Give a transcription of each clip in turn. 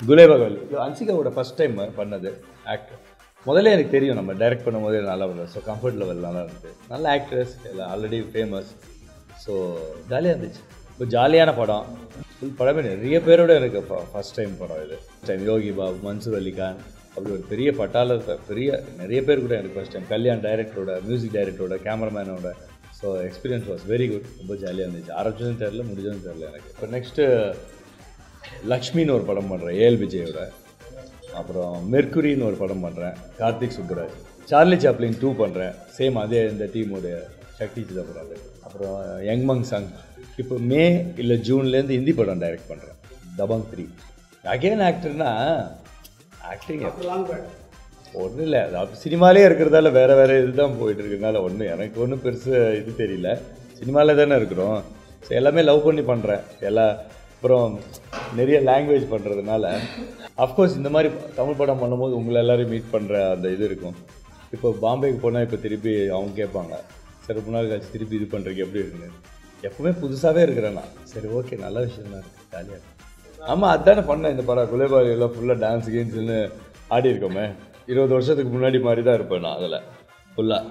குலேபகல் அன்சிகாவோட first time பண்ணது actor முதல்ல எனக்கு தெரியும் நம்ம டைரக்ட் பண்ணும்போது நல்லா பண்ணல ஸோ கம்ஃபர்ட் லெவல் நல்லா இருந்துச்சு நல்ல ஆக்ட்ரஸ் எல்லாம் ஆல்ரெடி ஃபேமஸ் ஸோ ஜாலியாக இருந்துச்சு இப்போ ஜாலியான படம் ஃபுல் படமே நிறைய பேரோட எனக்கு ஃபர்ஸ்ட் டைம் படம் இது டைம் யோகி பாபு மன்சூர் அலிகான் அப்படி ஒரு பெரிய பட்டாளத்தை பெரிய நிறைய பேர் கூட எனக்கு ஃபர்ஸ்ட் டைம் கல்யாண் டைரக்டரோட மியூசிக் டைரக்டரோட கேமராமேனோட so experience was very good ரொம்ப ஜாலியாக இருந்துச்சு ஆரம்பிச்சதும் தெரில முடிஞ்சதும் தெரில எனக்கு இப்போ நெக்ஸ்ட்டு லக்ஷ்மின்னு ஒரு படம் பண்ணுறேன் ஏஎல் விஜயோட அப்புறம் மெர்க்குரின்னு ஒரு படம் பண்ணுறேன் Karthik Subbaraj Charlie Chaplin two பண்ணுறேன் சேம் அதே இந்த டீமோடைய சக்தி சிதம்பரம் அது அப்புறம் யங் மங் சங் இப்போ மே இல்லை ஜூன்லேருந்து ஹிந்தி படம் டைரக்ட் பண்ணுறேன் தபங் த்ரீ அகேன் ஆக்டர்னா ஆக்டிங் ஒன்றும் இல்லை அது சினிமாலே இருக்கிறதால வேறு வேறு இதுதான் போயிட்டு இருக்கிறதுனால ஒன்றும் எனக்கு ஒன்றும் பெருசு இது தெரியல சினிமாவில் தானே இருக்கிறோம் ஸோ எல்லாமே லவ் பண்ணி பண்ணுறேன் எல்லா அப்புறம் நிறைய லாங்குவேஜ் பண்ணுறதுனால அஃப்கோர்ஸ் இந்த மாதிரி தமிழ் படம் பண்ணும்போது உங்களை எல்லாரையும் மீட் பண்ணுற அந்த இது இருக்கும் இப்போ பாம்பேக்கு போனால் இப்போ திருப்பி அவங்க கேட்பாங்க சரி ரொம்ப நாள் கழிச்சு திருப்பி இது பண்ணுறதுக்கு எப்படி இருக்குன்னு எப்பவுமே புதுசாகவே இருக்கிறேன் நான் சரி ஓகே நல்ல விஷயம் தான் இருக்குது ஜாலியாக இருக்கு ஆமாம் அதானே பண்ணேன் இந்த படம் குலேபாலியெல்லாம் ஃபுல்லாக டான்ஸ் கேம்ஸ்னு ஆடி இருக்கோமே இருபது வருஷத்துக்கு முன்னாடி மாதிரி தான் இருப்பேன் நான் அதில் ஃபுல்லாக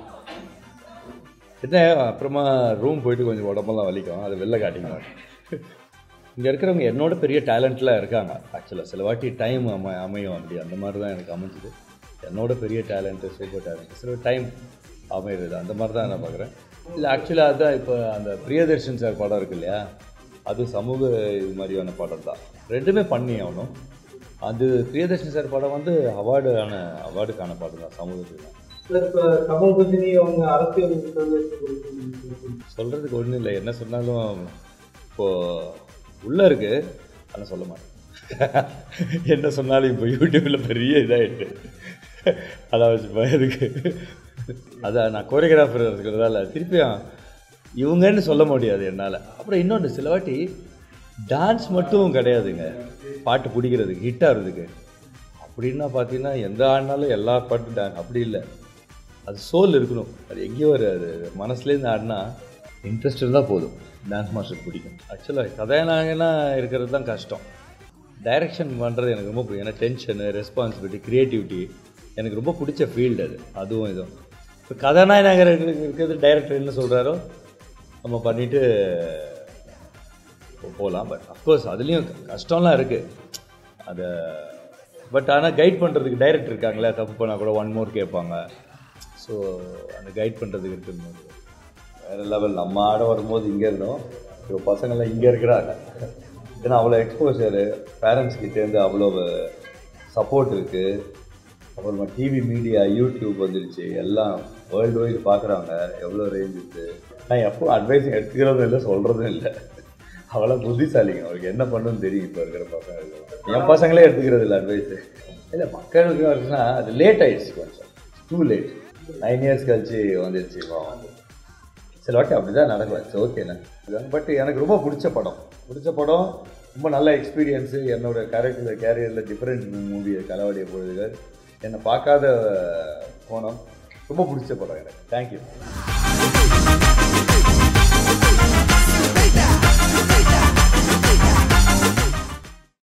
என்ன அப்புறமா ரூம் போயிட்டு கொஞ்சம் உடம்பெல்லாம் வலிக்கும் அதை வெளில காட்டிங்க இங்கே இருக்கிறவங்க என்னோட பெரிய டேலண்ட்லாம் இருக்காங்க ஆக்சுவலாக சில வாட்டி டைம் அமை அமையும் அப்படி அந்த மாதிரி தான் எனக்கு அமைஞ்சுது என்னோட பெரிய டேலண்ட்டு சூப்பர் டேலண்ட் சில டைம் அமையிறது அந்த மாதிரி தான் நான் பார்க்குறேன் இல்லை ஆக்சுவலாக அதுதான் இப்போ அந்த பிரியதர்ஷன் சார் படம் இருக்கு இல்லையா அது சமூக இது மாதிரியான படம் தான் ரெண்டுமே பண்ணி ஆகணும் அது பிரியதர்ஷன் சார் படம் வந்து அவார்டான அவார்டுக்கான படம் தான் சமூகத்துக்கு தான் சார் இப்போ கமல் ரஜினி அவங்க அரசியல் சொல்லிட்டு சொல்கிறதுக்கு ஒன்றும் இல்லை என்ன சொன்னாலும் இப்போது உள்ளே இருக்குது ஆனால் சொல்ல மாட்டேன் என்ன சொன்னாலும் இப்போ யூடியூப்பில் பெரிய இதாகிட்டு அதான் வச்சுப்பேன் எதுக்கு அதான் நான் கோரியோகிராஃபர் இருக்கிறதால திருப்பியும் இவங்கன்னு சொல்ல முடியாது என்னால் அப்புறம் இன்னொன்று சில வாட்டி டான்ஸ் மட்டும் கிடையாதுங்க பாட்டு பிடிக்கிறதுக்கு ஹிட் ஆகிறதுக்கு அப்படின்னா பார்த்தீங்கன்னா எந்த ஆடினாலும் எல்லா பாட்டும் டான்ஸ் அப்படி இல்லை அது சோல் இருக்கணும் அது எங்கேயோ ஒரு அது மனசுலேருந்து ஆடினா இன்ட்ரெஸ்ட் இருந்தால் போதும் டான்ஸ் மாஸ்டர் பிடிக்கும் ஆக்சுவலாக கதாநாயகனா இருக்கிறது தான் கஷ்டம் டைரக்ஷன் பண்ணுறது எனக்கு ரொம்ப பிடிக்கும் ஏன்னா டென்ஷனு ரெஸ்பான்சிபிலிட்டி க்ரியேட்டிவிட்டி எனக்கு ரொம்ப பிடிச்ச ஃபீல்டு அது அதுவும் இதுவும் இப்போ கதாநாயகர் இருக்கிறது டைரக்டர் என்ன சொல்கிறாரோ நம்ம பண்ணிவிட்டு போகலாம் பட் அஃப்கோர்ஸ் அதுலேயும் கஷ்டம்லாம் இருக்குது அதை பட் ஆனால் கைட் பண்ணுறதுக்கு டைரக்டர் இருக்காங்களே தப்பு பண்ணால் கூட ஒன் மோர் கேட்பாங்க ஸோ அந்த கைட் பண்ணுறதுக்கு இருக்கும்போது வேறு லெவல் நம்ம ஆட வரும்போது இங்கே இருந்தோம் இப்போ பசங்கள்லாம் இங்கே இருக்கிறாங்க ஏன்னா அவ்வளோ எக்ஸ்போசரு பேரண்ட்ஸ் கிட்டேருந்து அவ்வளோ சப்போர்ட் இருக்குது அப்புறமா டிவி மீடியா யூடியூப் வந்துருச்சு எல்லாம் வேர்ல்டு வைடு பார்க்குறாங்க எவ்வளோ ரேஞ்ச் இருக்குது நான் எப்போ அட்வைஸ் எடுத்துக்கிறதும் இல்லை சொல்கிறதும் இல்லை அவ்வளோ புத்திசாலிங்க அவருக்கு என்ன பண்ணணும்னு தெரியும் இப்போ இருக்கிற பசங்களுக்கு என் பசங்களே எடுத்துக்கிறது இல்லை அட்வைஸு இல்லை மக்களுக்கு வருதுன்னா அது லேட் ஆயிடுச்சு கொஞ்சம் டூ லேட் நைன் இயர்ஸ் கழிச்சு வந்துடுச்சு இப்போ வந்து சில வாட்டி அப்படி தான் நடக்கும் ஓகேண்ணே பட் எனக்கு ரொம்ப பிடிச்ச படம் பிடிச்ச படம் ரொம்ப நல்ல எக்ஸ்பீரியன்ஸு என்னோட கேரக்டர் கேரியரில் டிஃப்ரெண்ட் மூவி களவாடிய பொழுதுகள் என்னை பார்க்காத கோணம் ரொம்ப பிடிச்ச படம் எனக்கு தேங்க்யூ